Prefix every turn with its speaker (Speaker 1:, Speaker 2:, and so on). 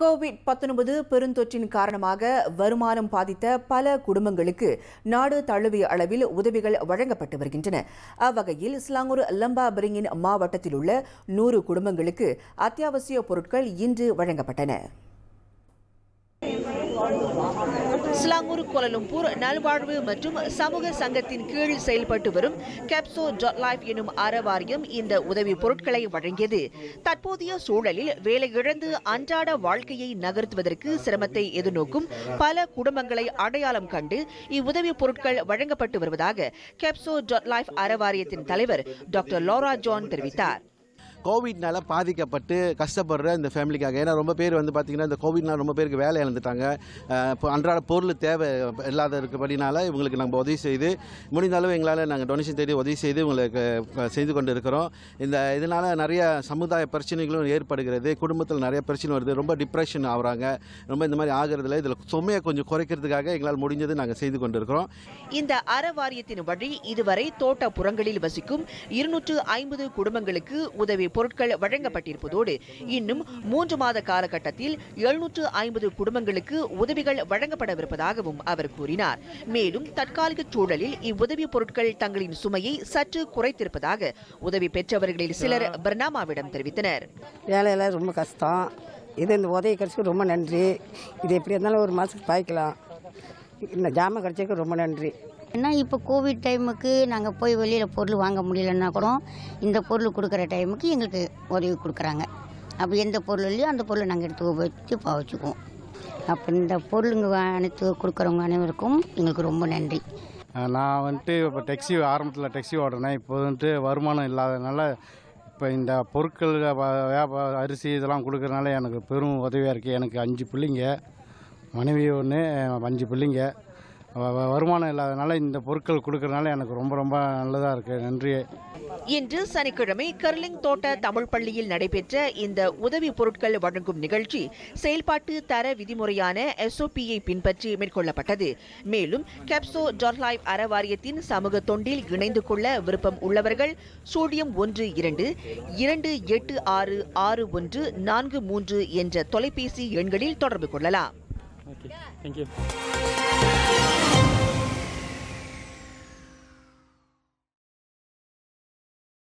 Speaker 1: Covid 19 பெருந்தொற்றின் காரணமாக வருமானம் பாதித்த பல குடும்பங்களுக்கு நாடு தழுவிய அளவில் உதவிகள் வழங்கப்பட்டு வருகின்றன அவ்வகையில் ஸ்லாங்கூர் லம்பா பிரிங்கின் மாவட்டத்தில் உள்ள நூறு குடும்பங்களுக்கு அத்தியாவசிய பொருட்கள் இன்று வழங்கப்பட்டன
Speaker 2: ஸ்லாங்கூர் கோலலும்பூர் நல்வாழ்வு மற்றும் சமூக சங்கத்தின் கீழ் செயல்பட்டு வரும் கேப்சோ டாட் லைஃப் எனும் அறவாரியம் இந்த உதவி பொருட்களை வழங்கியது தற்போதைய சூழலில் வேலை இழந்து அன்றாட வாழ்க்கையை நகர்த்துவதற்கு சிரமத்தை எதிர்நோக்கும் பல குடும்பங்களை அடையாளம் கண்டு இவ்வுதவி பொருட்கள் வழங்கப்பட்டு வருவதாக கேப்சோ டாட் லைஃப் அறவாரியத்தின் தலைவர் டாக்டர் லோரா ஜான் தெரிவித்தார்
Speaker 3: கோவிட்னால பாதிக்கப்பட்டு கஷ்டப்படுற இந்த ஃபேமிலிக்காக ஏன்னா ரொம்ப பேர் வந்து பார்த்திங்கன்னா இந்த கோவிட்னால ரொம்ப பேருக்கு வேலை இழந்துட்டாங்க அஹ் இப்போ அன்றாட பொருள் தேவை இல்லாத இருக்கபடினால இவங்களுக்கு நம்ம உதவி செய்து முடிந்த அளவு எங்களால் நாங்கள் டொனேஷன் தேடி உதவி செய்து இவங்களுக்கு அஹ், செய்து கொண்டு இருக்கிறோம் இந்த இதனால் நிறைய சமுதாய பிரச்சனைகளும் ஏற்படுகிறது குடும்பத்தில் நிறைய பிரச்சனை வருது ரொம்ப டிப்ரெஷன் ஆகுறாங்க ரொம்ப இந்த மாதிரி ஆகிறதுல இதில் சுமையை கொஞ்சம் குறைக்கிறதுக்காக எங்களால் முடிஞ்சது நாங்கள் செய்து கொண்டு இருக்கிறோம்
Speaker 2: இந்த அறவாரியத்தின் வழி இதுவரை தோட்டப்புறங்களில் வசிக்கும் இருநூற்று ஐம்பது குடும்பங்களுக்கு உதவி பொருட்கள் வழங்கப்பட்டிருப்பதோடு இன்னும் மூன்று மாத காலகட்டத்தில் எழுநூற்று ஐம்பது குடும்பங்களுக்கு உதவிகள் வழங்கப்படவிருப்பதாகவும் அவர் கூறினார் மேலும் தற்காலிக சூழலில் இவ்வுதவி பொருட்கள் தங்களின் சுமையை சற்று குறைத்திருப்பதாக உதவி பெற்றவர்களில் சிலர் பர்னாமாவிடம் தெரிவித்தனர்
Speaker 4: வேலையெல்லாம் ரொம்ப கஷ்டம் இது இந்த உதவி கிடச்சிக்கு ரொம்ப நன்றி இது எப்படி இருந்தாலும் ஒரு மாதத்துக்கு பாய்க்கலாம் இந்த ஜாமான் கிடச்சதுக்கு ரொம்ப நன்றி
Speaker 5: ஏன்னா இப்போ கோவிட் டைமுக்கு நாங்கள் போய் வெளியில் பொருள் வாங்க முடியலன்னா கூட இந்த பொருள் கொடுக்குற டைமுக்கு எங்களுக்கு உதவி கொடுக்குறாங்க அப்போ எந்த பொருள் இல்லையோ அந்த பொருளை நாங்கள் எடுத்து உபயோகித்து பாவச்சுக்குவோம் அப்போ இந்த பொருளுங்க வா- அனைத்து கொடுக்குறவங்க அனைவருக்கும் எங்களுக்கு ரொம்ப நன்றி
Speaker 6: நான் வந்துட்டு இப்போ டெக்ஸி ஆரம்பத்தில் டெக்ஸி ஓடுறேன் இப்போ வந்துட்டு வருமானம் இல்லாதனால இப்போ இந்த பொருட்கள் வ- வியாபா அரிசி இதெல்லாம் கொடுக்கறனால எனக்கு பெரும் உதவியாக இருக்குது எனக்கு அஞ்சு பிள்ளைங்க மனைவி ஒன்று அஞ்சு பிள்ளைங்க வ- வ- வருமானம் இல்லாதனால இந்த பொருட்கள் கொடுக்கறனால எனக்கு ரொம்ப ரொம்ப நல்லதாக இருக்குது நன்றி
Speaker 2: இன்று சனிக்கிழமை கர்லிங் தோட்ட தமிழ் பள்ளியில் நடைபெற்ற இந்த உதவி பொருட்கள் வழங்கும் நிகழ்ச்சி செயல்பாட்டு தர விதிமுறையான எஸ்ஓபியை பின்பற்றி மேற்கொள்ளப்பட்டது மேலும் கேப்சோ டார்லைவ் அறவாரியத்தின் சமூக தொண்டில் இணைந்து கொள்ள விருப்பம் உள்ளவர்கள் சூழியம் ஒன்று இரண்டு இரண்டு எட்டு ஆறு ஆறு ஒன்று நான்கு மூன்று என்ற தொலைபேசி எண்களில் தொடர்பு கொள்ளலாம்
Speaker 7: Okay, thank you.